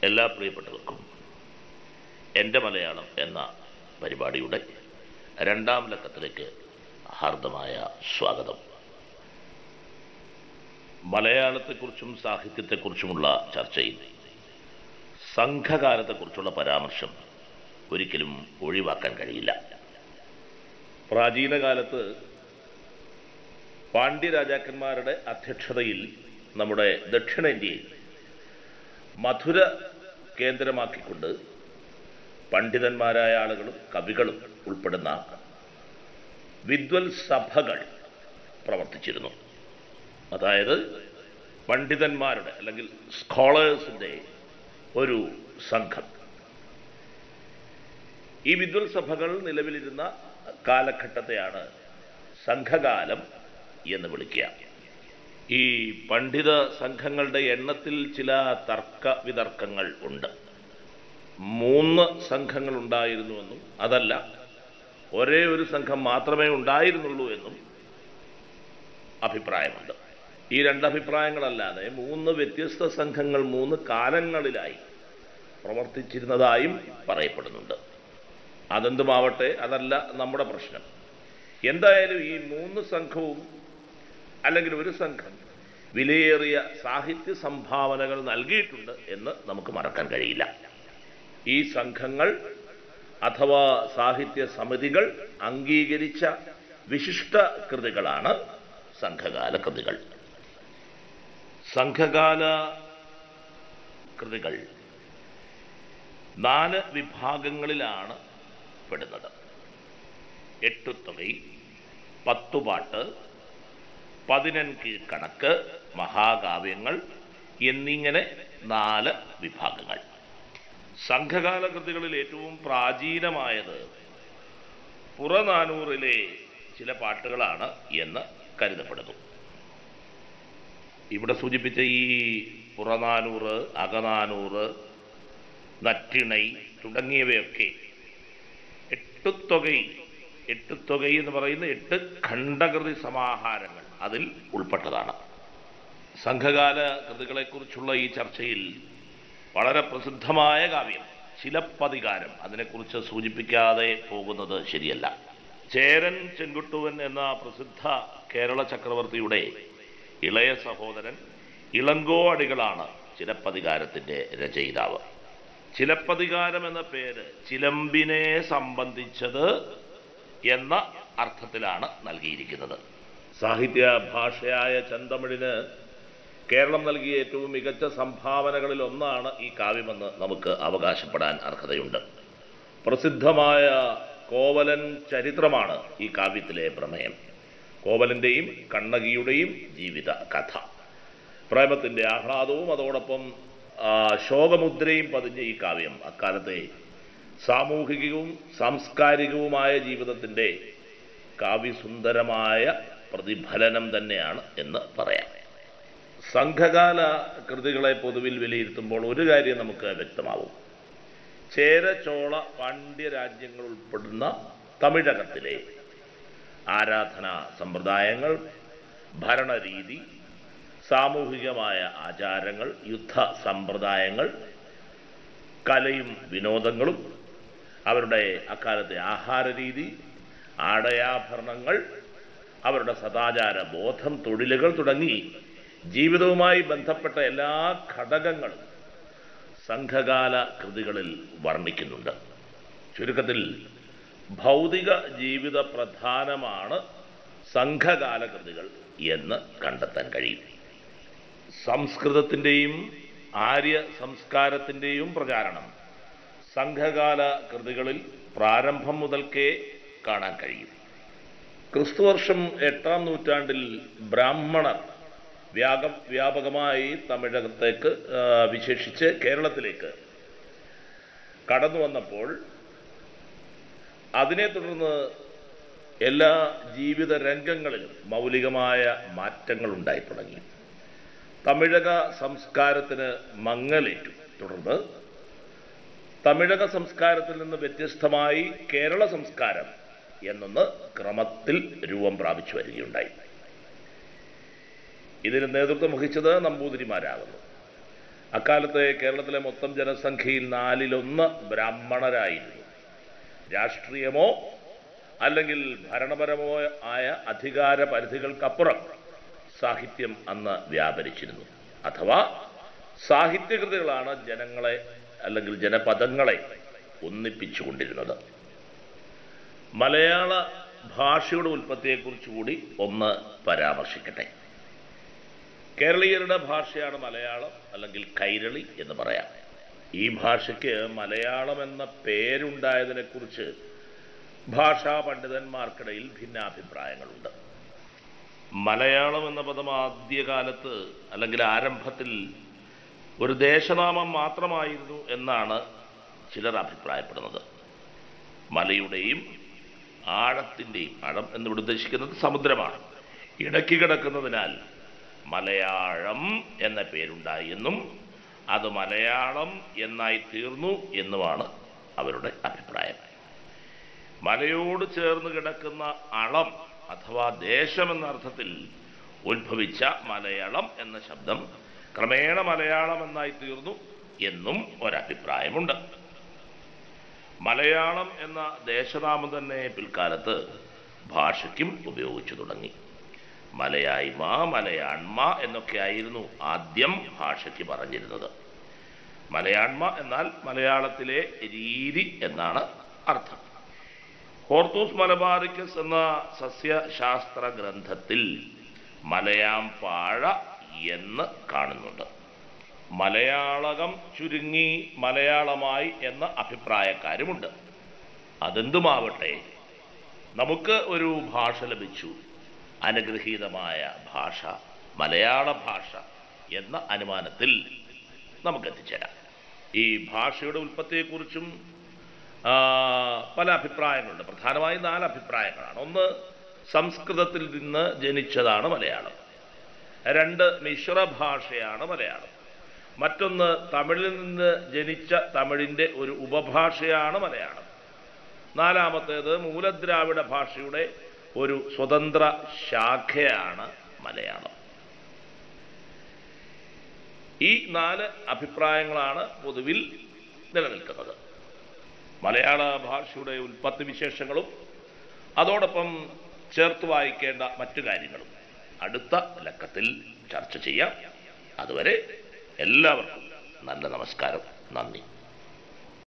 എല്ലാ പ്രിയപ്പെട്ടവർക്കും എൻ്റെ മലയാളം എന്ന പരിപാടിയുടെ രണ്ടാം ലക്കത്തിലേക്ക് ഹാർദമായ സ്വാഗതം മലയാളത്തെക്കുറിച്ചും സാഹിത്യത്തെക്കുറിച്ചുമുള്ള ചർച്ചയിൽ സംഘകാലത്തെക്കുറിച്ചുള്ള പരാമർശം ഒരിക്കലും ഒഴിവാക്കാൻ കഴിയില്ല പ്രാചീന കാലത്ത് പാണ്ഡ്യരാജാക്കന്മാരുടെ അധ്യക്ഷതയിൽ നമ്മുടെ ദക്ഷിണേന്ത്യയിൽ മധുര കേന്ദ്രമാക്കിക്കൊണ്ട് പണ്ഡിതന്മാരായ ആളുകളും കവികളും ഉൾപ്പെടുന്ന വിദ്വൽ സഭകൾ പ്രവർത്തിച്ചിരുന്നു അതായത് പണ്ഡിതന്മാരുടെ അല്ലെങ്കിൽ സ്കോളേഴ്സിൻ്റെ ഒരു സംഘം ഈ വിദ്വൽ സഭകൾ നിലവിലിരുന്ന കാലഘട്ടത്തെയാണ് സംഘകാലം എന്ന് വിളിക്കുക ഈ പണ്ഡിത സംഘങ്ങളുടെ എണ്ണത്തിൽ ചില തർക്ക വിതർക്കങ്ങൾ ഉണ്ട് മൂന്ന് സംഘങ്ങൾ ഉണ്ടായിരുന്നുവെന്നും അതല്ല ഒരേ ഒരു സംഘം മാത്രമേ ഉണ്ടായിരുന്നുള്ളൂ എന്നും അഭിപ്രായമുണ്ട് ഈ രണ്ടഭിപ്രായങ്ങളല്ലാതെ മൂന്ന് വ്യത്യസ്ത സംഘങ്ങൾ മൂന്ന് കാലങ്ങളിലായി പ്രവർത്തിച്ചിരുന്നതായും പറയപ്പെടുന്നുണ്ട് അതെന്തുമാവട്ടെ അതല്ല നമ്മുടെ പ്രശ്നം എന്തായാലും ഈ മൂന്ന് സംഘവും അല്ലെങ്കിൽ ഒരു സംഘം വിലയേറിയ സാഹിത്യ സംഭാവനകൾ നൽകിയിട്ടുണ്ട് എന്ന് നമുക്ക് മറക്കാൻ കഴിയില്ല ഈ സംഘങ്ങൾ അഥവാ സാഹിത്യ സമിതികൾ അംഗീകരിച്ച വിശിഷ്ട കൃതികളാണ് സംഘകാല കൃതികൾ സംഘകാല കൃതികൾ നാല് വിഭാഗങ്ങളിലാണ് പെടുന്നത് എട്ടുത്തുകൈ പത്തുപാട്ട് പതിനഞ്ച് കണക്ക് മഹാകാവ്യങ്ങൾ എന്നിങ്ങനെ നാല് വിഭാഗങ്ങൾ സംഘകാല കൃതികളിൽ ഏറ്റവും പ്രാചീനമായത് പുറനാനൂറിലെ ചില പാട്ടുകളാണ് എന്ന് കരുതപ്പെടുന്നു ഇവിടെ സൂചിപ്പിച്ച ഈ പുറനാനൂറ് അകനാനൂറ് നറ്റിണൈ തുടങ്ങിയവയൊക്കെ എട്ടുത്തൊകൈ എട്ടുത്തൊകൈ എന്ന് പറയുന്ന എട്ട് ഖണ്ഡകൃതി സമാഹാരങ്ങൾ അതിൽ ഉൾപ്പെട്ടതാണ് സംഘകാല കൃതികളെക്കുറിച്ചുള്ള ഈ ചർച്ചയിൽ വളരെ പ്രസിദ്ധമായ കാവ്യം ചിലപ്പതികാരം അതിനെക്കുറിച്ച് സൂചിപ്പിക്കാതെ പോകുന്നത് ശരിയല്ല ചേരൻ ചെങ്കുട്ടുവൻ എന്ന പ്രസിദ്ധ കേരള ചക്രവർത്തിയുടെ ഇളയ സഹോദരൻ ഇളങ്കോ അടികളാണ് ചിലപ്പതികാരത്തിൻ്റെ രചയിതാവ് ചിലപ്പതികാരം എന്ന പേര് ചിലമ്പിനെ സംബന്ധിച്ചത് എന്ന അർത്ഥത്തിലാണ് നൽകിയിരിക്കുന്നത് സാഹിത്യ ഭാഷയായ ചെന്തമിഴിന് കേരളം നൽകിയ ഏറ്റവും മികച്ച സംഭാവനകളിൽ ഒന്നാണ് ഈ കാവ്യമെന്ന് നമുക്ക് അവകാശപ്പെടാൻ അർഹതയുണ്ട് പ്രസിദ്ധമായ കോവലൻ ചരിത്രമാണ് ഈ കാവ്യത്തിലെ പ്രമേയം കോവലന്റെയും കണ്ണകിയുടെയും ജീവിത കഥ പ്രേമത്തിന്റെ ആഹ്ലാദവും അതോടൊപ്പം ശോകമുദ്രയും പതിഞ്ഞ ഈ കാവ്യം അക്കാലത്തെ സാമൂഹികവും സാംസ്കാരികവുമായ ജീവിതത്തിൻ്റെ കാവ്യസുന്ദരമായ പ്രതിഫലനം തന്നെയാണ് എന്ന് പറയാം സംഘകാല കൃതികളെ പൊതുവിൽ വിലയിരുത്തുമ്പോൾ ഒരു കാര്യം നമുക്ക് വ്യക്തമാവും ചേര ചോള പാണ്ഡ്യ രാജ്യങ്ങൾ ഉൾപ്പെടുന്ന തമിഴകത്തിലെ ആരാധനാ സമ്പ്രദായങ്ങൾ ഭരണരീതി സാമൂഹികമായ ആചാരങ്ങൾ യുദ്ധ സമ്പ്രദായങ്ങൾ കലയും വിനോദങ്ങളും അവരുടെ അക്കാലത്തെ ആഹാര രീതി ആടയാഭരണങ്ങൾ അവരുടെ സദാചാര ബോധം തൊഴിലുകൾ തുടങ്ങി ജീവിതവുമായി ബന്ധപ്പെട്ട എല്ലാ ഘടകങ്ങളും സംഘകാല കൃതികളിൽ വർണ്ണിക്കുന്നുണ്ട് ചുരുക്കത്തിൽ ഭൗതിക ജീവിത പ്രധാനമാണ് സംഘകാല കൃതികൾ എന്ന് കണ്ടെത്താൻ കഴിയും സംസ്കൃതത്തിൻ്റെയും ആര്യ സംസ്കാരത്തിൻ്റെയും പ്രചാരണം സംഘകാല കൃതികളിൽ പ്രാരംഭം മുതൽക്കേ കാണാൻ കഴിയും ക്രിസ്തുവർഷം എട്ടാം നൂറ്റാണ്ടിൽ ബ്രാഹ്മണർ വ്യാപ വ്യാപകമായി തമിഴകത്തേക്ക് വിശേഷിച്ച് കേരളത്തിലേക്ക് കടന്നു വന്നപ്പോൾ അതിനെ തുടർന്ന് എല്ലാ ജീവിത രംഗങ്ങളിലും മൗലികമായ മാറ്റങ്ങൾ ഉണ്ടായി തുടങ്ങി തമിഴക സംസ്കാരത്തിന് മങ്ങലേറ്റു തുടർന്ന് തമിഴക സംസ്കാരത്തിൽ നിന്ന് വ്യത്യസ്തമായി കേരള സംസ്കാരം എന്നൊന്ന് ക്രമത്തിൽ രൂപം പ്രാപിച്ചു വരികയുണ്ടായി ഇതിന് നേതൃത്വം വഹിച്ചത് നമ്പൂതിരിമാരാകുന്നു അക്കാലത്തെ കേരളത്തിലെ മൊത്തം ജനസംഖ്യയിൽ നാലിലൊന്ന് ബ്രാഹ്മണരായിരുന്നു രാഷ്ട്രീയമോ അല്ലെങ്കിൽ ഭരണപരമോ ആയ അധികാര പരിധികൾക്കപ്പുറം സാഹിത്യം അന്ന് വ്യാപരിച്ചിരുന്നു അഥവാ സാഹിത്യകൃതികളാണ് ജനങ്ങളെ അല്ലെങ്കിൽ ജനപദങ്ങളെ ഒന്നിപ്പിച്ചുകൊണ്ടിരുന്നത് മലയാള ഭാഷയുടെ ഉൽപ്പത്തിയെക്കുറിച്ച് കൂടി ഒന്ന് പരാമർശിക്കട്ടെ കേരളീയരുടെ ഭാഷയാണ് മലയാളം അല്ലെങ്കിൽ കൈരളി എന്ന് പറയാം ഈ ഭാഷയ്ക്ക് മലയാളം എന്ന പേരുണ്ടായതിനെക്കുറിച്ച് ഭാഷാ പണ്ഡിതന്മാർക്കിടയിൽ ഭിന്നാഭിപ്രായങ്ങളുണ്ട് മലയാളം എന്ന പദം ആദ്യകാലത്ത് അല്ലെങ്കിൽ ആരംഭത്തിൽ ഒരു ദേശനാമം മാത്രമായിരുന്നു എന്നാണ് ചിലർ അഭിപ്രായപ്പെടുന്നത് മലയുടെയും ആഴത്തിൻ്റെയും ആഴം എന്നിവിടെ ഉദ്ദേശിക്കുന്നത് സമുദ്രമാണ് ഇടയ്ക്ക് കിടക്കുന്നതിനാൽ മലയാളം എന്ന പേരുണ്ടായി എന്നും അത് മലയാളം എന്നായി തീർന്നു എന്നുമാണ് അവരുടെ അഭിപ്രായം മലയോട് ചേർന്ന് കിടക്കുന്ന അളം അഥവാ ദേശം എന്ന അർത്ഥത്തിൽ ഉത്ഭവിച്ച മലയാളം എന്ന ശബ്ദം ക്രമേണ മലയാളം എന്നായി തീർന്നു എന്നും ഒരഭിപ്രായമുണ്ട് മലയാളം എന്ന ദേശനാമം തന്നെ പിൽക്കാലത്ത് ഭാഷയ്ക്കും ഉപയോഗിച്ചു തുടങ്ങി മലയായ്മ മലയാണ്മ എന്നൊക്കെ ആയിരുന്നു ആദ്യം ഭാഷയ്ക്ക് പറഞ്ഞിരുന്നത് മലയാണ്മ എന്നാൽ മലയാളത്തിലെ രീതി എന്നാണ് അർത്ഥം ഹോർത്തൂസ് മലബാറിക്കസ് എന്ന സസ്യശാസ്ത്ര ഗ്രന്ഥത്തിൽ മലയാം പാഴ എന്ന് കാണുന്നുണ്ട് മലയാളകം ചുരുങ്ങി മലയാളമായി എന്ന അഭിപ്രായക്കാരുമുണ്ട് അതെന്തുമാവട്ടെ നമുക്ക് ഒരു ഭാഷ ലഭിച്ചു അനുഗ്രഹീതമായ ഭാഷ മലയാള ഭാഷ എന്ന അനുമാനത്തിൽ നമുക്ക് എത്തിച്ചേരാം ഈ ഭാഷയുടെ ഉൽപ്പത്തിയെക്കുറിച്ചും ആ, പല അഭിപ്രായങ്ങളുണ്ട് പ്രധാനമായും നാല് അഭിപ്രായങ്ങളാണ് ഒന്ന് സംസ്കൃതത്തിൽ നിന്ന് ജനിച്ചതാണ് മലയാളം രണ്ട് മിശ്ര ഭാഷയാണ് മലയാളം മറ്റൊന്ന് തമിഴിൽ നിന്ന് ജനിച്ച തമിഴിൻ്റെ ഒരു ഉപഭാഷയാണ് മലയാളം നാലാമത്തേത് മൂലദ്രാവിഡ ഭാഷയുടെ ഒരു സ്വതന്ത്ര ശാഖയാണ് മലയാളം ഈ നാല് അഭിപ്രായങ്ങളാണ് പൊതുവിൽ നിലനിൽക്കുന്നത് മലയാള ഭാഷയുടെ ഉൽപ്പത്തി വിശേഷങ്ങളും അതോടൊപ്പം ചേർത്ത് വായിക്കേണ്ട മറ്റു കാര്യങ്ങളും അടുത്ത ലക്കത്തിൽ ചർച്ച ചെയ്യാം അതുവരെ എല്ലാവർക്കും നല്ല നമസ്കാരം നന്ദി